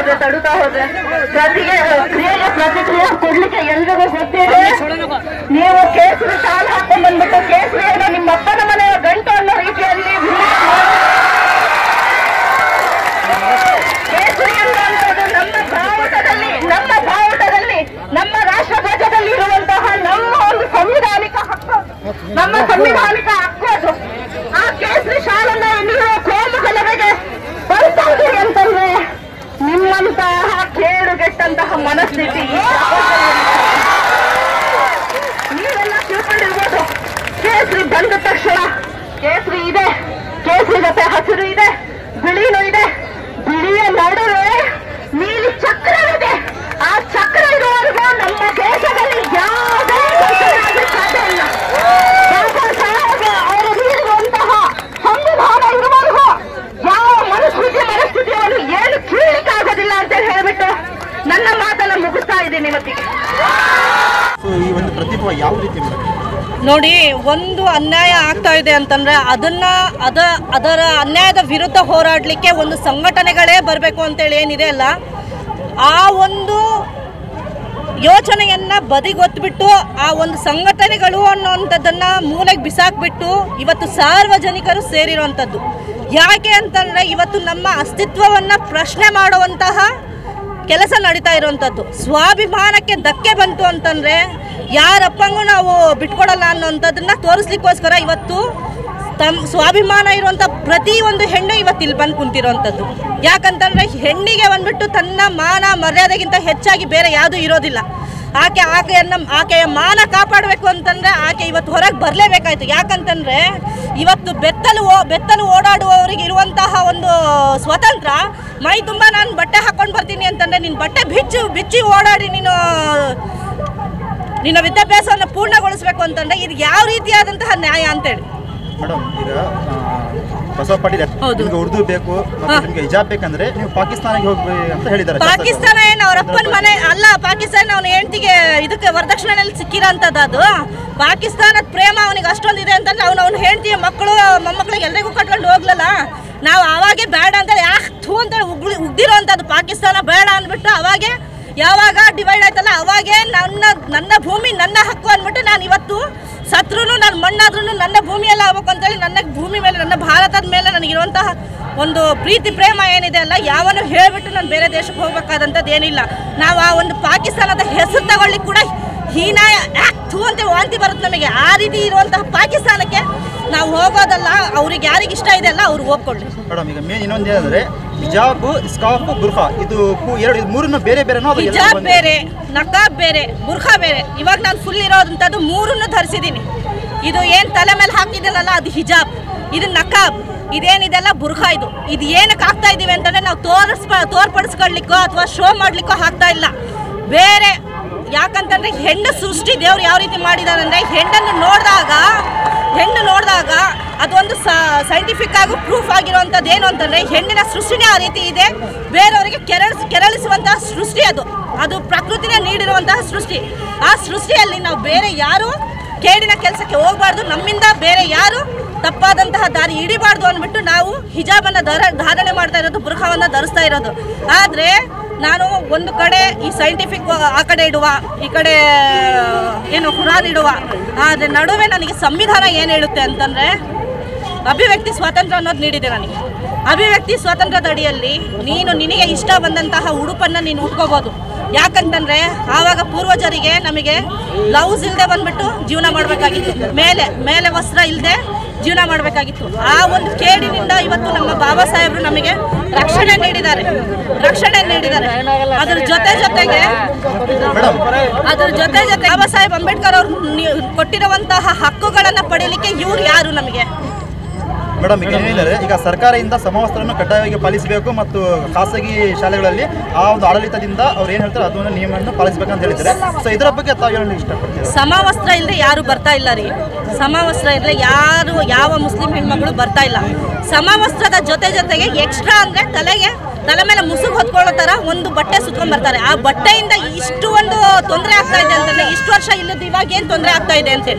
ಹೋದ್ರೆ ತಡುತ್ತಾ ಹೋದ್ರೆ ಪ್ರತಿಗೆ ಕ್ರಿಯೆಗೆ ಪ್ರತಿಕ್ರಿಯೆ ಕೊಡ್ಲಿಕ್ಕೆ ಎಲ್ರಿಗೂ ಗೊತ್ತಿದೆ ನೀವು ಕೇಸರಿ ಶಾಲೆ ಹಾಕೊಂಡ್ ಬಂದ್ಬಿಟ್ಟು ಕೇಸರಿಯನ್ನು ನಿಮ್ಮ ಅಪ್ಪನ ಮನೆಯ ಗಂಟು ಅನ್ನೋ ರೀತಿಯಲ್ಲಿ ಕೇಸರಿ ಅನ್ನುವಂಥದ್ದು ನಮ್ಮ ಬಾವುಟದಲ್ಲಿ ನಮ್ಮ ಬಾವುಟದಲ್ಲಿ ನಮ್ಮ ರಾಷ್ಟ್ರ ಧ್ವಜದಲ್ಲಿ ಇರುವಂತಹ ನಮ್ಮ ಒಂದು ಸಂವಿಧಾನಿಕ ಹಕ್ಕು ನಮ್ಮ ಸಂವಿಧಾನಿಕ ಹಕ್ಕು ಅದು ಆ ಕೇಸರಿ ಶಾಲನ್ನ ನೀವು ಕೋಮು ಗಲಭೆಗೆ ಬಳಸೋದು ಅಂತಂದ್ರೆ ನಿಮ್ಮಂತಹ ಕೇಡುಗೆಟ್ಟಂತಹ ಮನಸ್ಥಿತಿ ಈ ನೀವೆಲ್ಲ ತಿಳ್ಕೊಂಡಿರ್ಬೋದು ಕೇಸರಿ ಬಂದ ತಕ್ಷಣ ಕೇಸರಿ ಇದೆ ಕೇಸರಿ ಜೊತೆ ಹಸಿರು ಇದೆ ಬಿಳಿನೂ ಇದೆ ಬಿಳಿಯ ನಡುವೆ ನೀಲಿ ಚಕ್ರವಿದೆ ಆ ಚಕ್ರ ಇರುವವರೆಗೂ ನಮ್ಮ ದೇಶದಲ್ಲಿ ಯಾವುದೇ ಘಟನೆ ಆಗ್ಲಿಕ್ಕೆ ಸಾಧ್ಯ ಇಲ್ಲ ಬಾಬಾ ಸಾಹೇಬ್ ಅವರು ನೀಡಿರುವಂತಹ ಸಂವಿಧಾನ ಇರುವವರೆಗೂ ಯಾವ ಮನಸ್ಥಿತಿ ಮನಸ್ಥಿತಿಯನ್ನು ಏನು ಕೀಳಲಿಕ್ಕಾಗೋದಿಲ್ಲ ಅಂತ ಹೇಳ್ಬಿಟ್ಟು ನನ್ನ ಮಾತನ್ನ ಮುಗಿಸ್ತಾ ಇದ್ದೀನಿ ಇವತ್ತಿಗೆ ಸೊ ಈ ಒಂದು ಪ್ರತಿಭಾ ಯಾವ ರೀತಿ ಮೇಡಮ್ ನೋಡಿ ಒಂದು ಅನ್ಯಾಯ ಆಗ್ತಾ ಇದೆ ಅಂತಂದ್ರೆ ಅದನ್ನ ಅದ ಅದರ ಅನ್ಯಾಯದ ವಿರುದ್ಧ ಹೋರಾಡಲಿಕ್ಕೆ ಒಂದು ಸಂಘಟನೆಗಳೇ ಬರಬೇಕು ಅಂತೇಳಿ ಏನಿದೆ ಅಲ್ಲ ಆ ಒಂದು ಯೋಚನೆಯನ್ನ ಬದಿಗೊತ್ಬಿಟ್ಟು ಆ ಒಂದು ಸಂಘಟನೆಗಳು ಅನ್ನೋವಂಥದ್ದನ್ನ ಮೂಲೆಗೆ ಬಿಸಾಕ್ಬಿಟ್ಟು ಇವತ್ತು ಸಾರ್ವಜನಿಕರು ಸೇರಿರುವಂಥದ್ದು ಯಾಕೆ ಅಂತಂದ್ರೆ ಇವತ್ತು ನಮ್ಮ ಅಸ್ತಿತ್ವವನ್ನ ಪ್ರಶ್ನೆ ಮಾಡುವಂತಹ ಕೆಲಸ ನಡೀತಾ ಇರುವಂಥದ್ದು ಸ್ವಾಭಿಮಾನಕ್ಕೆ ಧಕ್ಕೆ ಬಂತು ಅಂತಂದ್ರೆ ಯಾರಪ್ಪಂಗೂ ನಾವು ಬಿಟ್ಕೊಡಲ್ಲ ಅನ್ನೋಂಥದ್ದನ್ನ ತೋರಿಸ್ಲಿಕ್ಕೋಸ್ಕರ ಇವತ್ತು ತಮ್ಮ ಸ್ವಾಭಿಮಾನ ಇರುವಂಥ ಪ್ರತಿ ಒಂದು ಹೆಣ್ಣು ಇವತ್ತು ಇಲ್ಲಿ ಬಂದು ಕುಂತಿರುವಂಥದ್ದು ಯಾಕಂತಂದ್ರೆ ಹೆಣ್ಣಿಗೆ ಬಂದ್ಬಿಟ್ಟು ತನ್ನ ಮಾನ ಮರ್ಯಾದೆಗಿಂತ ಹೆಚ್ಚಾಗಿ ಬೇರೆ ಯಾವುದೂ ಇರೋದಿಲ್ಲ ಆಕೆ ಆಕೆಯನ್ನ ಆಕೆಯ ಮಾನ ಕಾಪಾಡಬೇಕು ಅಂತಂದ್ರೆ ಆಕೆ ಇವತ್ತು ಹೊರಗೆ ಬರಲೇಬೇಕಾಯ್ತು ಯಾಕಂತಂದ್ರೆ ಇವತ್ತು ಬೆತ್ತಲು ಓ ಬೆತ್ತಲು ಓಡಾಡುವವರಿಗೆ ಇರುವಂತಹ ಒಂದು ಸ್ವತಂತ್ರ ಮೈ ತುಂಬ ನಾನು ಬಟ್ಟೆ ಹಾಕೊಂಡು ಬರ್ತೀನಿ ಅಂತಂದ್ರೆ ನಿನ್ನ ಬಟ್ಟೆ ಬಿಚ್ಚು ಬಿಚ್ಚಿ ಓಡಾಡಿ ನೀನು ನಿನ್ನ ವಿದ್ಯಾಭ್ಯಾಸವನ್ನು ಪೂರ್ಣಗೊಳಿಸಬೇಕು ಅಂತಂದ್ರೆ ಇದು ಯಾವ ರೀತಿಯಾದಂತಹ ನ್ಯಾಯ ಅಂತೇಳಿ ಮೇಡಮ್ ಈಗ ಆ, ಬಸವ ಪಾಟೀಲ್ ಹೌದು. ನಿಮ್ಗೆ ಉರ್ದು ಬೇಕು ಮತ್ತೆ ಹಾ. ನಿಮ್ಗೆ ಹಿಜಾಬ್ ಬೇಕಂದ್ರೆ ನೀವು ಪಾಕಿಸ್ತಾನಕ್ಕೆ ಹೋಗ್ಬೇಕು ಅಂತ ಹೇಳಿದ್ದಾರೆ ಪಾಕಿಸ್ತಾನ ಏನು ಅವ್ರ ಅಪ್ಪನ ಮನೆ ಅಲ್ಲ ಪಾಕಿಸ್ತಾನ ಅವನ ಹೆಂಡತಿಗೆ ಇದಕ್ಕೆ ವರದಕ್ಷಿಣೆಯಲ್ಲಿ ಸಿಕ್ಕಿರೋಂಥದ್ದು ಅದು ಪಾಕಿಸ್ತಾನದ ಪ್ರೇಮ ಅವನಿಗೆ ಅಷ್ಟೊಂದು ಇದೆ ಅಂತಂದ್ರೆ ಅವ್ನು ಅವ್ನ ಹೆಂಡತಿಯ ಮಕ್ಕಳು ಮೊಮ್ಮಕ್ಕಳಿಗೆ ಎಲ್ರಿಗೂ ಕಟ್ಕೊಂಡು ಹೋಗ್ಲಲ್ಲ ನಾವು ಅವಾಗೆ ಬೇಡ ಅಂತ ಯಾಕೆ ಥೂ ಅಂತೇಳಿ ಉಗ್ಳಿ ಉಗ್ದಿರೋಂಥದ್ದು ಪಾಕಿಸ್ತಾನ ಬೇಡ ಅಂದ್ಬಿಟ್ಟು ಅವಾಗೆ ಯಾವಾಗ ಡಿವೈಡ್ ಆಯ್ತಲ್ಲ ಅವಾಗೆ ನನ್ನ ನನ್ನ ಭೂಮಿ ನನ್ನ ಹಕ್ಕು ಅಂದ್ಬಿಟ್ಟು ನಾನು ಇವತ್ತು ಸತ್ರು ನಾನು ಮಣ್ಣಾದ್ರೂ ನನ್ನ ಭೂಮಿಯಲ್ಲ ಆಗ್ಬೇಕು ಅಂತೇಳಿ ನನ್ನ ಭೂಮಿ ಮೇಲೆ ನನ್ನ ಭಾರತದ ಮೇಲೆ ನನಗಿರುವಂತಹ ಒಂದು ಪ್ರೀತಿ ಪ್ರೇಮ ಏನಿದೆ ಅಲ್ಲ ಯಾವನು ಹೇಳ್ಬಿಟ್ಟು ನಾನು ಬೇರೆ ದೇಶಕ್ಕೆ ಹೋಗ್ಬೇಕಾದಂಥದ್ದು ಏನಿಲ್ಲ ನಾವು ಆ ಒಂದು ಪಾಕಿಸ್ತಾನದ ಹೆಸರು ತಗೊಳ್ಳಿಕ್ಕೆ ಕೂಡ ಹೀನಾಯ ಥೂ ಅಂತ ವಾಂತಿ ಬರುತ್ತೆ ನಮಗೆ ಆ ರೀತಿ ಇರುವಂತಹ ಪಾಕಿಸ್ತಾನಕ್ಕೆ ನಾವು ಹೋಗೋದಲ್ಲ ಅವ್ರಿಗೆ ಯಾರಿಗೆ ಇಷ್ಟ ಇದೆ ಅಲ್ಲ ಅವ್ರು ಹೋಗ್ಕೊಳ್ಳಿ ಮೇಡಮ್ ಈಗ ಮೇನ್ ಇನ್ನೊಂದು ಏನಂದ್ರೆ ಹಿಜಾಬ್ ಸ್ಕಾಫ್ ಬುರ್ಫಾ ಇದು ಕೂ- ಎರಡು ಇದು ಮೂರನ್ನು ಬೇರೆ ಬೇರೆನೋ ಅದು ಎಲ್ಲ ಹಿಜಾಬ್ ಒಂದೇ? ಬೇರೆ ನಕಾಬ್ ಬೇರೆ ಬುರ್ಖಾ ಬೇರೆ ಇವಾಗ ನಾನು ಫುಲ್ ಇರೋದಂಥದ್ದು ಮೂರನ್ನು ಧರಿಸಿದ್ದೀನಿ ಇದು ಏನು ತಲೆ ಮೇಲೆ ಹಾಕಿದ್ದೀನಲ್ಲ ಅದು ಹಿಜಾಬ್ ಇದು ನಕಾಬ್ ಇದೇನಿದೆಲ್ಲ ಬುರ್ಖಾ ಇದು ಇದು ಏನಕ್ಕೆ ಹಾಕ್ತಾ ಇದ್ದೀವಿ ಅಂತಂದ್ರೆ ನಾವು ತೋರಿಸ್ಪ ತೋರ್ಪಡಿಸ್ಕೊಳ್ಲಿಕ್ಕೋ ಅಥವಾ ಶೋ ಮಾಡ್ಲಿಕ್ಕೋ ಹಾಕ್ತಾ ಇಲ್ಲ ಬೇರೆ ಯಾಕಂತಂದ್ರೆ ಹೆಣ್ಣು ಸೃಷ್ಟಿ ದೇವ್ರು ಯಾವ ರೀತಿ ಮಾಡಿದಾರೆ ಅಂದ್ರೆ ಹೆಣ್ಣನ್ನು ನೋಡಿದಾಗ ಹೆಣ್ಣು ನೋಡಿದಾಗ ಅದೊಂದು ಸೈಂಟಿಫಿಕ್ ಆಗಿ ಪ್ರೂಫ್ ಆಗಿರುವಂಥದ್ದು ಏನು ಅಂತಂದ್ರೆ ಹೆಣ್ಣಿನ ಸೃಷ್ಟಿನೇ ಆ ರೀತಿ ಇದೆ ಬೇರೆಯವರಿಗೆ ಕೆರಳಿಸ್ ಕೆರಳಿಸುವಂತಹ ಸೃಷ್ಟಿ ಅದು ಅದು ಪ್ರಕೃತಿನೇ ನೀಡಿರುವಂತಹ ಸೃಷ್ಟಿ ಆ ಸೃಷ್ಟಿಯಲ್ಲಿ ನಾವು ಬೇರೆ ಯಾರು ಕೇಡಿನ ಕೆಲಸಕ್ಕೆ ಹೋಗಬಾರ್ದು ನಮ್ಮಿಂದ ಬೇರೆ ಯಾರು ತಪ್ಪಾದಂತಹ ದಾರಿ ಹಿಡಿಬಾರ್ದು ಅಂದ್ಬಿಟ್ಟು ನಾವು ಹಿಜಾಬನ್ನು ಧರ ಧಾರಣೆ ಮಾಡ್ತಾ ಇರೋದು ಬುರ್ಖಾವನ್ನು ಧರಿಸ್ತಾ ಇರೋದು ಆದರೆ ನಾನು ಒಂದು ಕಡೆ ಈ ಸೈಂಟಿಫಿಕ್ ಆ ಕಡೆ ಇಡುವ ಈ ಕಡೆ ಏನು ಕುರಾನ್ ಇಡುವ ಆದರೆ ನಡುವೆ ನನಗೆ ಸಂವಿಧಾನ ಏನು ಹೇಳುತ್ತೆ ಅಂತಂದರೆ ಅಭಿವ್ಯಕ್ತಿ ಸ್ವಾತಂತ್ರ್ಯ ಅನ್ನೋದು ನೀಡಿದೆ ನನಗೆ ಅಭಿವ್ಯಕ್ತಿ ಸ್ವಾತಂತ್ರ್ಯದ ಅಡಿಯಲ್ಲಿ ನೀನು ನಿನಗೆ ಇಷ್ಟ ಬಂದಂತಹ ಉಡುಪನ್ನು ನೀನು ಉಟ್ಕೋಬೋದು ಯಾಕಂತಂದ್ರೆ ಆವಾಗ ಪೂರ್ವಜರಿಗೆ ನಮಗೆ ಬ್ಲೌಸ್ ಇಲ್ಲದೆ ಬಂದ್ಬಿಟ್ಟು ಜೀವನ ಮಾಡಬೇಕಾಗಿತ್ತು ಮೇಲೆ ಮೇಲೆ ವಸ್ತ್ರ ಇಲ್ಲದೆ ಜೀವನ ಮಾಡಬೇಕಾಗಿತ್ತು ಆ ಒಂದು ಕೇಡಿನಿಂದ ಇವತ್ತು ನಮ್ಮ ಬಾಬಾ ಸಾಹೇಬರು ನಮಗೆ ರಕ್ಷಣೆ ನೀಡಿದ್ದಾರೆ ರಕ್ಷಣೆ ನೀಡಿದ್ದಾರೆ ಅದ್ರ ಜೊತೆ ಜೊತೆಗೆ ಮೇಡಮ್ ಅದ್ರ ಜೊತೆ ಜೊತೆ ಬಾಬಾ ಸಾಹೇಬ್ ಅಂಬೇಡ್ಕರ್ ಅವರು ಕೊಟ್ಟಿರುವಂತಹ ಹಕ್ಕುಗಳನ್ನು ಪಡೀಲಿಕ್ಕೆ ಇವ್ರು ಯಾರು ನಮಗೆ ಮೇಡಮ್ ಈಗ ಏನಿದ್ದಾರೆ ಈಗ ಸರ್ಕಾರದಿಂದ ಸಮವಸ್ತ್ರವನ್ನು ಕಡ್ಡಾಯವಾಗಿ ಪಾಲಿಸಬೇಕು ಮತ್ತು ಖಾಸಗಿ ಶಾಲೆಗಳಲ್ಲಿ ಆ ಒಂದು ಆಡಳಿತದಿಂದ ಅವ್ರು ಏನು ಹೇಳ್ತಾರೆ ಅದನ್ನು ನಿಯಮವನ್ನು ಪಾಲಿಸಬೇಕಂತ ಹೇಳಿದ್ದಾರೆ ಸೊ ಇದರ ಬಗ್ಗೆ ತಾವು ಹೇಳಲು ಇಷ್ಟಪಡ್ತೀರಾ ಸಮವಸ್ತ್ರ ಇಲ್ಲದೆ ಯಾರು ಬರ್ತಾ ಇಲ್ಲ ರೀ ಸಮವಸ್ತ್ರ ಇಲ್ಲದೆ ಯಾರು ಯಾವ ಮುಸ್ಲಿಂ ಹೆಣ್ಮಗಳು ಬರ್ತಾ ಇಲ್ಲ ಸಮವಸ್ತ್ರದ ಜೊತೆ ಜೊತೆಗೆ ಎಕ್ಸ್ಟ್ರಾ ಅಂದರೆ ತಲೆಗೆ ತಲೆ ಮೇಲೆ ಮುಸುಗ್ ಹೊತ್ಕೊಳ್ಳೋ ತರ ಒಂದು ಬಟ್ಟೆ ಸುತ್ಕೊಂಡ್ ಬರ್ತಾರೆ ಆ ಬಟ್ಟೆಯಿಂದ ಇಷ್ಟು ಒಂದು ತೊಂದರೆ ಆಗ್ತಾ ಇದೆ ಅಂತಂದ್ರೆ ಇಷ್ಟು ವರ್ಷ ಇಲ್ಲದ ಇವಾಗ ಏನ್ ತೊಂದರೆ ಆಗ್ತಾ ಇದೆ ಅಂತ ಹೇಳಿ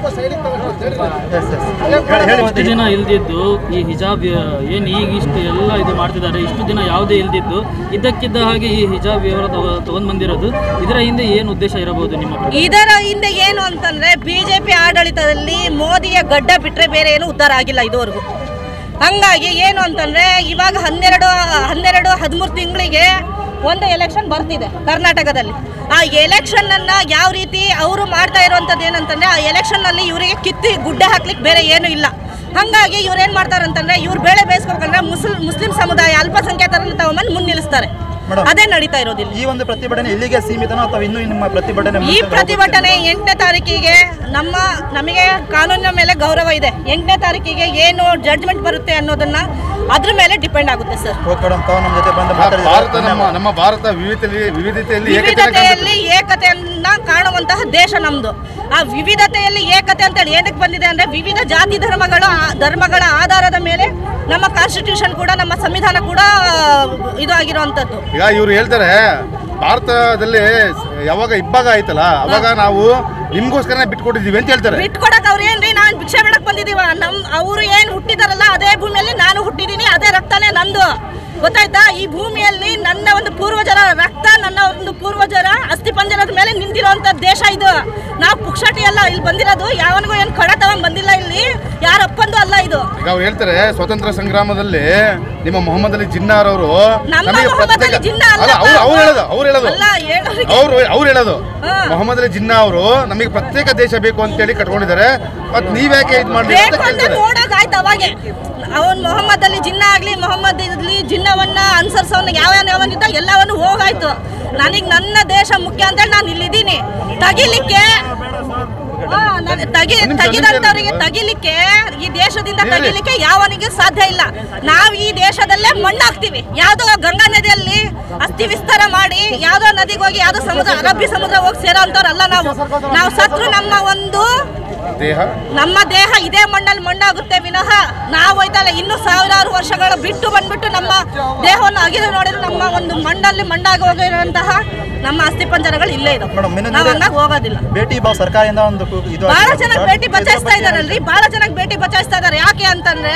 ಎಸ್ ಎಸ್ ಹೇಳಿ ಹೇಳಿ ಇಷ್ಟು ದಿನ ಇಲ್ದಿದ್ದು ಈ ಹಿಜಾಬ್ ಏನು ಈಗ ಇಷ್ಟು ಎಲ್ಲ ಇದು ಮಾಡ್ತಿದ್ದಾರೆ ಇಷ್ಟು ದಿನ ಯಾವುದೇ ಇಲ್ದಿದ್ದು ಇದ್ದಕ್ಕಿದ್ದ ಹಾಗೆ ಈ ಹಿಜಾಬ್ ವ್ಯವಹಾರ ತಗೊ- ತಗೊಂಡ್ ಬಂದಿರೋದು ಇದರ ಹಿಂದೆ ಏನು ಉದ್ದೇಶ ಇರಬಹುದು ನಿಮ್ಮ ಪ್ರಕಾರ? ಇದರ ಹಿಂದೆ ಏನು ಅಂತಂದ್ರೆ ಬಿಜೆಪಿ ಆಡಳಿತದಲ್ಲಿ ಮೋದಿಯ ಗಡ್ಡ ಬಿಟ್ರೆ ಬೇರೆ ಏನು ಉದ್ಧಾರ ಆಗಿಲ್ಲ ಇದುವರೆಗೂ ಹಂಗಾಗಿ ಏನು ಅಂತಂದ್ರೆ ಇವಾಗ ಹನ್ನೆರಡು ಹನ್ನೆರಡು ಹದಿಮೂರು ತಿಂಗಳಿಗೆ ಒಂದು ಎಲೆಕ್ಷನ್ ಬರ್ತಿದೆ ಕರ್ನಾಟಕದಲ್ಲಿ ಆ ಎಲೆಕ್ಷನ್ ಅನ್ನ ಯಾವ ರೀತಿ ಅವರು ಮಾಡ್ತಾ ಇರುವಂತದ್ದು ಏನಂತಂದ್ರೆ ಆ ಎಲೆಕ್ಷನ್ ನಲ್ಲಿ ಇವರಿಗೆ ಕಿತ್ತಿ ಗುಡ್ಡೆ ಹಾಕ್ಲಿಕ್ಕೆ ಬೇರೆ ಏನು ಇಲ್ಲ ಹಂಗಾಗಿ ಇವ್ರು ಏನ್ ಮಾಡ್ತಾರೆ ಅಂತಂದ್ರೆ ಇವ್ರು ಬೇಳೆ ಬೇಯಿಸ್ಬೇಕಂದ್ರೆ ಮುಸ್ಲಿಂ ಮುಸ್ಲಿಂ ಸಮುದಾಯ ಅಲ್ಪಸಂಖ್ಯಾತರನ್ನ ತಗೊಂಬಂದು ಮುನ್ ನಿಲ್ಲಿಸ್ತಾರೆ ಮೇಡಮ್. ಅದೇ ನಡೀತಾ ಇರೋದಿಲ್ಲ ಈ ಒಂದು ಪ್ರತಿಭಟನೆ ಇಲ್ಲಿಗೆ ಸೀಮಿತನೋ ಅಥವಾ ಇನ್ನೂ ನಿಮ್ಮ ಪ್ರತಿಭಟನೆ ಈ ಮುಂದೆ ಹೋಗುತ್ತೆ? ಪ್ರತಿಭಟನೆ ಎಂಟನೇ ತಾರೀಕಿಗೆ ನಮ್ಮ ನಮಗೆ ಕಾನೂನಿನ ಮೇಲೆ ಗೌರವ ಇದೆ ಎಂಟನೇ ತಾರೀಕಿಗೆ ಏನು ಜಡ್ಜ್ಮೆಂಟ್ ಬರುತ್ತೆ ಅನ್ನೋದನ್ನ ಅದ್ರ ಮೇಲೆ ಡಿಪೆಂಡ್ ಆಗುತ್ತೆ ಸರ್ ಓಕೆ ಮೇಡಮ್ ತಾವು ನಮ್ಮ ಜೊತೆ ಬಂದು ಭಾರತ ಮಾತಾಡಿದ್ರೆ ನಮ್ಮ ನಮ್ಮ ಭಾರತ ವಿವಿಧತೆಯಲ್ಲಿ ವಿವಿಧತೆಯಲ್ಲಿ ಏಕತೆಯನ್ನು ವಿವಿಧತೆಯಲ್ಲಿ ಏಕತೆಯನ್ನ ಕಾಣುವಂತಹ ದೇಶ ನಮ್ದು ಆ ವಿವಿಧತೆಯಲ್ಲಿ ಏಕತೆ ಅಂತೇಳಿ ಏನಕ್ಕೆ ಬಂದಿದೆ ಅಂದ್ರೆ ವಿವಿಧ ಜಾತಿ ಧರ್ಮಗಳ ಧರ್ಮಗಳ ಆಧಾರದ ಮೇಲೆ ನಮ್ಮ ಕಾನ್ಸ್ಟಿಟ್ಯೂಷನ್ ಕೂಡ ನಮ್ಮ ಸಂವಿಧಾನ ಕೂಡ ಇದು ಆಗಿರುವಂತದ್ದು ಈಗ ಇವ್ರು ಹೇಳ್ತಾರೆ ಭಾರತದಲ್ಲಿ ಯಾವಾಗ ಇಬ್ಬಾಗ ಆಯ್ತಲ್ಲ ಅವಾಗ ನಾವು ನಿಮ್ಗೋಸ್ಕರನೇ ಬಿಟ್ಕೊಟ್ಟಿದೀವಿ ಅಂತ ಹೇಳ್ತಾರೆ ಬಿಟ್ಕೊಡಕ್ ಅವ್ರು ಏನ್ರಿ ನಾನ್ ಭಿಕ್ಷೆ ಬಿಡಕ್ ಬಂದಿದೀವ ನಮ್ ಅವ್ರು ಏನ್ ಹುಟ್ಟಿದಾರಲ್ಲ ಅದೇ ಭೂಮಿಯಲ್ಲಿ ನಾನು ಹುಟ್ಟಿದೀನಿ ಅದೇ ರಕ್ತನೇ ನಂದು ಗೊತ್ತಾಯ್ತಾ ಈ ಭೂಮಿಯಲ್ಲಿ ನನ್ನ ಒಂದು ಪೂರ್ವಜರ ರಕ್ತ ನನ್ನ ಒಂದು ಪೂರ್ವಜರ ಅಸ್ಥಿ ಪಂಜರದ ಮೇಲೆ ನಿಂತಿರುವಂತ ದೇಶ ಇದು ನಾವು ಪುಕ್ಷಟಿ ಅಲ್ಲ ಇಲ್ಲಿ ಬಂದಿರೋದು ಯಾವನಿಗೂ ಏನ್ ಕಡ ತಗೊಂಡ್ ಬಂದಿಲ್ಲ ಇಲ್ಲಿ ಯಾರಪ್ಪಂದು ಅಲ್ಲ ಇದು ಈಗ ಅವ್ರು ಹೇಳ್ತಾರೆ ಸ್ವತಂತ್ರ ಸಂಗ್ರಾಮದಲ್ಲಿ ನಿಮ್ಮ ಮೊಹಮ್ಮದ್ ಅಲಿ ಜಿನ್ನಾರ್ ಅವರು ನಮ್ಮ ಮೊಹಮ್ಮದ್ ಅಲಿ ಜಿನ್ನಾ ಅಲ್ಲ ಅಲ್ಲ ಅವ್ರು ಅವ್ರು ಹೇಳೋದು ಅವ್ರು ಹೇಳೋದು ಅಲ್ಲ ಹೇಳೋರಿಗೆ ಅವ್ರು ಅವ್ರು ಹೇಳೋದು ಹಾ. ಮೊಹಮ್ಮದ್ ಅಲಿ ಜಿನ್ನಾ ಅವರು ನಮಗೆ ಪ್ರತ್ಯೇಕ ದೇಶ ಬೇಕು ಅಂತೇಳಿ ಕಟ್ಕೊಂಡಿದ್ದಾರೆ ಮತ್ ನೀವ್ಯಾಕೆ ಇದು ಮಾಡ್ಲಿ ಅಂತ ಬೇಕು ಅಂತ ಕೇಳ್ತಾರೆ ನೋಡೋದಾಯ್ತು ಅವಾಗೆ ಅವನ್ ಮೊಹಮ್ಮದ್ ಅಲಿ ಜಿನ್ನ ಆಗ್ಲಿ ಮೊಹಮ್ಮದ್ ಅಲಿ ಜಿನ್ನವನ್ನ ಅನುಸರಿಸೋನ್ ಯಾವ ಯಾವನಿದ್ದ ಎಲ್ಲವನ್ನು ಹೋಗಾಯ್ತು ನನಗ್ ನನ್ನ ದೇಶ ಮುಖ್ಯ ಅಂತೇಳಿ ನಾನು ಇಲ್ಲಿದ್ದೀನಿ ತಗಿಲಿಕ್ಕೆ ಆ, ನಾನ್ ತಗಿ ನಿಮಿಷ, ತೆಗಿದಂತವ್ರಿಗೆ ನಿಮಿಷ. ತಗಿಲಿಕ್ಕೆ ಈ ದೇಶದಿಂದ ಹೇಳಿ. ತಗಿಲಿಕ್ಕೆ ಯಾವನಿಗೆ ಸಾಧ್ಯ ಇಲ್ಲ ನಾವು ಈ ದೇಶದಲ್ಲೇ ಮಣ್ಣಾಗ್ತೀವಿ ಯಾವ್ದೋ ಗಂಗಾ ನದಿಯಲ್ಲಿ ಅಸ್ಥಿ ವಿಸ್ತಾರ ಮಾಡಿ ಯಾವ್ದೋ ನದಿಗೆ ಹೋಗಿ ಯಾವ್ದೋ ಸಮುದ್ರ ಅರಬ್ಬಿ ಸಮುದ್ರ ಹೋಗಿ ಸೇರೋ ಅಂತವ್ರಲ್ಲ ನಾವು ನಾವು ಸತ್ರು ನಮ್ಮ ಒಂದು ದೇಹ ನಮ್ಮ ದೇಹ ಇದೇ ಮಣ್ಣಲ್ಲಿ ಮಣ್ಣಾಗುತ್ತೆ ವಿನಃ ನಾವು ಹೋಯ್ತಲ್ಲ ಇನ್ನು ಸಾವಿರಾರು ವರ್ಷಗಳು ಬಿಟ್ಟು ಬಂದ್ಬಿಟ್ಟು ನಮ್ಮ ದೇಹವನ್ನು ಅಗಿದು ನೋಡಿದ್ರೆ ನಮ್ಮ ಒಂದು ಮಣ್ಣಲ್ಲಿ ಮಣ್ಣಾಗಿ ಹೋಗಿರುವಂತಹ ನಮ್ಮ ಅಸ್ಥಿಪಂಜರಗಳು ಇಲ್ಲೇ ಇದೆ ಮೇಡಮ್, ಇನ್ನೊಂದು ನಾವು ಇದೆ. ಹಂಗಾಗಿ ಹೋಗೋದಿಲ್ಲ ಭೇಟಿ ಭಾವ ಸರ್ಕಾರದಿಂದ ಒಂದು ಕು- ಇದು ಬಹಳ ಆಗಿದೆ. ಚೆನ್ನಾಗಿ ಭೇಟಿ ಬಚಾಯಿಸ್ತಾ ಇದಾರಲ್ರಿ ಬಹಳ ಚೆನ್ನಾಗಿ ಭೇಟಿ ಬಚಾಯಿಸ್ತಾ ಇದಾರೆ ಯಾಕೆ ಅಂತಂದ್ರೆ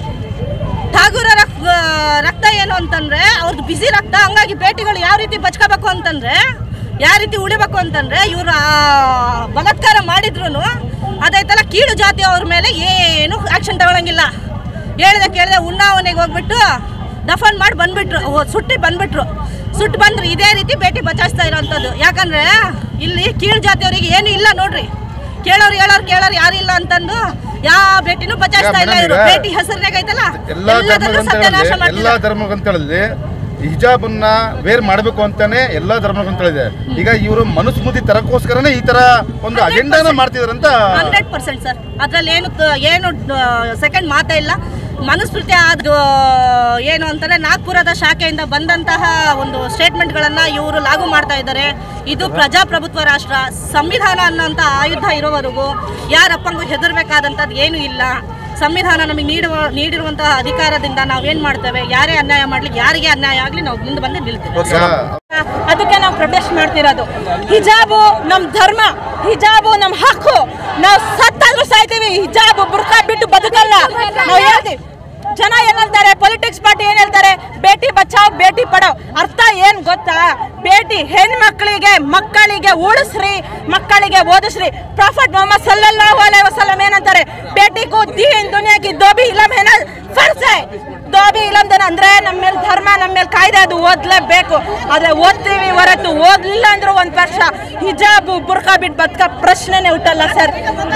ಠಾಗೂರರ ಆ, ರಕ್ತ ಏನು ಅಂತಂದ್ರೆ ಅವ್ರದ್ದು ಬಿಸಿ ರಕ್ತ ಹಂಗಾಗಿ ಭೇಟಿಗಳು ಯಾವ ರೀತಿ ಬಚ್ಕೋಬೇಕು ಅಂತಂದ್ರೆ ಯಾವ ರೀತಿ ಉಳಿಬೇಕು ಅಂತಂದ್ರೆ ಇವರು ಬಲಾತ್ಕಾರ ಮಾಡಿದ್ರು ಅದೈತಲ್ಲ ಕೀಳು ಜಾತಿ ಅವ್ರ ಮೇಲೆ ಏನು ಆಕ್ಷನ್ ತಗೊಳಂಗಿಲ್ಲ ಹೇಳ್ದೆ ಕೇಳ್ದೆ ಉಣ್ಣಾವನೆಗೆ ಹೋಗ್ಬಿಟ್ಟು ದಫನ್ ಮಾಡಿ ಬಂದ್ಬಿಟ್ರು ಓ, ಸುಟ್ಟಿ ಬಂದ್ಬಿಟ್ರು ಸುಟ್ಟು ಬಂದ್ರು ಇದೇ ರೀತಿ ಭೇಟಿ ಬಚಾಯಿಸ್ತಾ ಇರೋಂಥದ್ದು ಯಾಕಂದ್ರೆ ಇಲ್ಲಿ ಕೀಳು ಜಾತಿಯವರಿಗೆ ಏನು ಇಲ್ಲ ನೋಡ್ರಿ ಕೇಳೋರು ಹೇಳೋರು ಕೇಳೋರು ಯಾರಿಲ್ಲ ಅಂತಂದು ಯಾವ ಭೇಟಿನೂ ಬಚಾಯಿಸ್ತಾ ಇಲ್ಲ ಇವರು ಮೇಡಮ್, ಈಗ ಭೇಟಿ ಹೆಸರಿನಾಗ ಐತಲ್ಲ ಎಲ್ಲಾ ಎಲ್ಲದನ್ನೂ ಸತ್ಯನಾಶ ಧರ್ಮಗ್ರಂಥಗಳಲ್ಲಿ ಎಲ್ಲಾ ಮಾಡ್ತಿದ್ದಾರೆ ಧರ್ಮಗ್ರಂಥಗಳಲ್ಲಿ ಹಿಜಾಬನ್ನ ವೇರ್ ಮಾಡಬೇಕು ಅಂತಾನೆ ಎಲ್ಲಾ ಧರ್ಮಗ್ರಂಥಗಳಿದೆ ಈಗ ಇವರು ಮನುಸ್ಮೃತಿ ತರಕ್ಕೋಸ್ಕರನೇ ಈ ತರ ಒಂದು ಅಜೆಂಡಾನ ಮಾಡ್ತಿದಾರಂತ ಹಂಡ್ರೆಡ್ ಪರ್ಸೆಂಟ್ ಸರ್ ಅದ್ರಲ್ಲಿ ಏನು ತ- ಏನು ಸೆಕೆಂಡ್ ಮಾತೇ ಇಲ್ಲ ಮನುಸ್ಮೃತಿ ಆದ ಏನು ಅಂತಂದ್ರೆ ನಾಗ್ಪುರದ ಶಾಖೆಯಿಂದ ಬಂದಂತಹ ಒಂದು ಸ್ಟೇಟ್ಮೆಂಟ್ಗಳನ್ನ ಇವರು ಲಾಗು ಮಾಡ್ತಾ ಇದ್ದಾರೆ ಇದು ಪ್ರಜಾಪ್ರಭುತ್ವ ರಾಷ್ಟ್ರ ಸಂವಿಧಾನ ಅನ್ನೋಂಥ ಆಯುಧ ಇರೋವರೆಗೂ ಯಾರಪ್ಪಂಗೂ ಹೆದರ್ಬೇಕಾದಂಥದ್ದು ಏನು ಇಲ್ಲ ಸಂವಿಧಾನ ನಮಗೆ ನೀಡುವ ನೀಡಿರುವಂತಹ ಅಧಿಕಾರದಿಂದ ನಾವೇನ್ ಮಾಡ್ತೇವೆ ಯಾರೇ ಅನ್ಯಾಯ ಮಾಡ್ಲಿ ಯಾರಿಗೆ ಅನ್ಯಾಯ ಆಗ್ಲಿ ನಾವು ಮುಂದೆ ಬಂದು ನಿಲ್ತೇವೆ ಓಕೆ ಮೇಡಮ್. ಅದಕ್ಕೆ ನಾವು ಪ್ರೊಟೆಸ್ಟ್ ಮಾಡ್ತಿರೋದು ಹಿಜಾಬು ನಮ್ ಧರ್ಮ ಹಿಜಾಬು ನಮ್ ಹಕ್ಕು ನಾವು ಸತ್ತಾದ್ರೂ ಸಾಯ್ತೀವಿ ಹಿಜಾಬು ಬುರ್ಕಾ ಬಿಟ್ಟು ಬದುಕಲ್ಲ ನಾವು ಹೇಳ್ತೀವಿ ಜನ ಏನ್ ಹೇಳ್ತಾರೆ ಪೊಲಿಟಿಕ್ಸ್ ಪಾರ್ಟಿ ಏನ್ ಹೇಳ್ತಾರೆ ಬೇಟಿ ಬಚಾವ್ ಬೇಟಿ ಪಡಾವ್ ಅರ್ಥ ಏನ್ ಗೊತ್ತಾ ಬೇಟಿ ಹೆಣ್ಮಕ್ಳಿಗೆ ಮಕ್ಕಳಿಗೆ ಉಳಿಸ್ರಿ ಮಕ್ಕಳಿಗೆ ಓದಿಸ್ರಿ ಪ್ರಾಫಿಟ್ ಮೊಹಮ್ಮದ್ ಸಲ್ಲಲ್ಲಾಹು ಅಲೈಹಿ ವಸಲ್ಲಂ ಏನಂತಾರೆ ಬೇಟಿ ಕೋ ದೀನ್ ದುನಿಯಾ ಕಿ ದೋಬಿ ಇಲಮ್ ಹೆನ ಫರ್ಸ್ ಹೈ ದೋಬಿ ಇಲಮ್ದನ ಅಂದ್ರೆ ನಮ್ಮ ಮೇಲೆ ಧರ್ಮ ನಮ್ಮ ಮೇಲೆ ಕಾಯ್ದೆ ಅದು ಓದ್ಲೇಬೇಕು ಆದ್ರೆ ಓದ್ತೀವಿ ಹೊರತು ಓದ್ಲಿಲ್ಲ ಅಂದ್ರೂ ಒಂದ್ ವರ್ಷ ಹಿಜಾಬು ಬುರ್ಕಾ ಬಿಟ್ಟು ಬದುಕ ಪ್ರಶ್ನೆನೇ ಹುಟ್ಟಲ್ಲ ಸರ್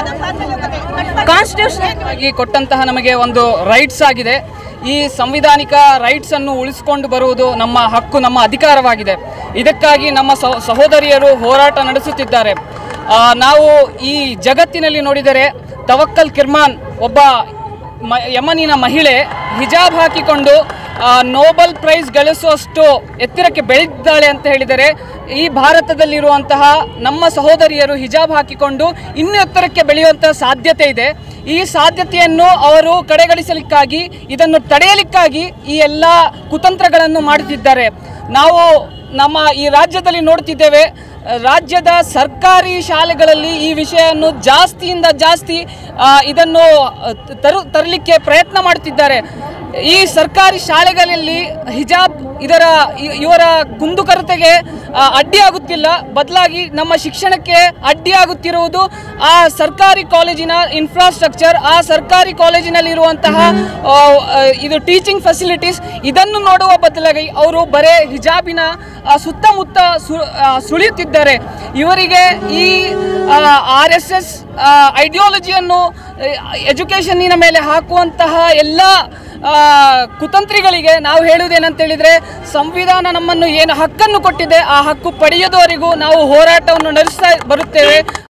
ಕಾನ್ಸ್ಟಿಟ್ಯೂಷನ್ ಆಗಿ ಕೊಟ್ಟಂತಹ ನಮಗೆ ಒಂದು ರೈಟ್ಸ್ ಆಗಿದೆ ಈ ಸಂವಿಧಾನಿಕ ರೈಟ್ಸ್ ಅನ್ನು ಉಳಿಸಿಕೊಂಡು ಬರುವುದು ನಮ್ಮ ಹಕ್ಕು ನಮ್ಮ ಅಧಿಕಾರವಾಗಿದೆ ಇದಕ್ಕಾಗಿ ನಮ್ಮ ಸಹೋ- ಸಹೋದರಿಯರು ಹೋರಾಟ ನಡೆಸುತ್ತಿದ್ದಾರೆ ಆ, ನಾವು ಈ ಜಗತ್ತಿನಲ್ಲಿ ನೋಡಿದರೆ ತವಕ್ಕಲ್ ಕಿರ್ಮಾನ್ ಒಬ್ಬ ಮ ಯಮನಿನ ಮಹಿಳೆ ಹಿಜಾಬ್ ಹಾಕಿಕೊಂಡು ಆ, ನೋಬೆಲ್ ಪ್ರೈಸ್ ಗಳಿಸುವಷ್ಟು ಎತ್ತರಕ್ಕೆ ಬೆಳೆದಿದ್ದಾಳೆ ಅಂತ ಹೇಳಿದರೆ ಈ ಭಾರತದಲ್ಲಿರುವಂತಹ ನಮ್ಮ ಸಹೋದರಿಯರು ಹಿಜಾಬ್ ಹಾಕಿಕೊಂಡು ಇನ್ನೂ ಎತ್ತರಕ್ಕೆ ಬೆಳೆಯುವಂತಹ ಸಾಧ್ಯತೆ ಇದೆ ಈ ಸಾಧ್ಯತೆಯನ್ನು ಅವರು ಕಡೆಗಣಿಸಲಿಕ್ಕಾಗಿ ಇದನ್ನು ತಡೆಯಲಿಕ್ಕಾಗಿ ಈ ಎಲ್ಲ ಕುತಂತ್ರಗಳನ್ನು ಮಾಡುತ್ತಿದ್ದಾರೆ ನಾವು ನಮ್ಮ ಈ ರಾಜ್ಯದಲ್ಲಿ ನೋಡ್ತಿದ್ದೇವೆ ರಾಜ್ಯದ ಸರ್ಕಾರಿ ಶಾಲೆಗಳಲ್ಲಿ ಈ ವಿಷಯವನ್ನು ಜಾಸ್ತಿಯಿಂದ ಜಾಸ್ತಿ ಆ, ಇದನ್ನು ಆ, ತರು ತರಲಿಕ್ಕೆ ಪ್ರಯತ್ನ ಮಾಡುತ್ತಿದ್ದಾರೆ ಈ ಸರ್ಕಾರಿ ಶಾಲೆಗಳಲ್ಲಿ ಹಿಜಾಬ್ ಇದರ ಇ- ಇವರ ಕುಂದುಕೊರತೆಗೆ ಆ, ಅಡ್ಡಿಯಾಗುತ್ತಿಲ್ಲ ಬದಲಾಗಿ ನಮ್ಮ ಶಿಕ್ಷಣಕ್ಕೆ ಅಡ್ಡಿಯಾಗುತ್ತಿರುವುದು ಆ ಸರ್ಕಾರಿ ಕಾಲೇಜಿನ ಇನ್ಫ್ರಾಸ್ಟ್ರಕ್ಚರ್ ಆ ಸರ್ಕಾರಿ ಕಾಲೇಜಿನಲ್ಲಿರುವಂತಹ ಆ, ಆ, ಇದು ಟೀಚಿಂಗ್ ಫೆಸಿಲಿಟೀಸ್ ಇದನ್ನು ನೋಡುವ ಬದಲಾಗಿ ಅವರು ಬರೇ ಹಿಜಾಬಿನ ಆ, ಸುತ್ತಮುತ್ತ ಸು- ಆ, ಸುಳಿಯುತ್ತಿದ್ದಾರೆ ಇವರಿಗೆ ಈ ಆರ್ ಎಸ್ ಎಸ್ ಐಡಿಯಾಲಜಿಯನ್ನು ಎಜುಕೇಷನ್ನಿನ ಮೇಲೆ ಹಾಕುವಂತಹ ಎಲ್ಲ ಆ, ಕುತಂತ್ರಿಗಳಿಗೆ ನಾವು ಹೇಳುವುದೇನಂತ ಹೇಳಿದ್ರೆ ಸಂವಿಧಾನ ನಮ್ಮನ್ನು ಏನು ಹಕ್ಕನ್ನು ಕೊಟ್ಟಿದೆ ಆ ಹಕ್ಕು ಪಡೆಯದವರೆಗೂ ನಾವು ಹೋರಾಟವನ್ನು ನಡೆಸ್ತಾ ಬರುತ್ತೇವೆ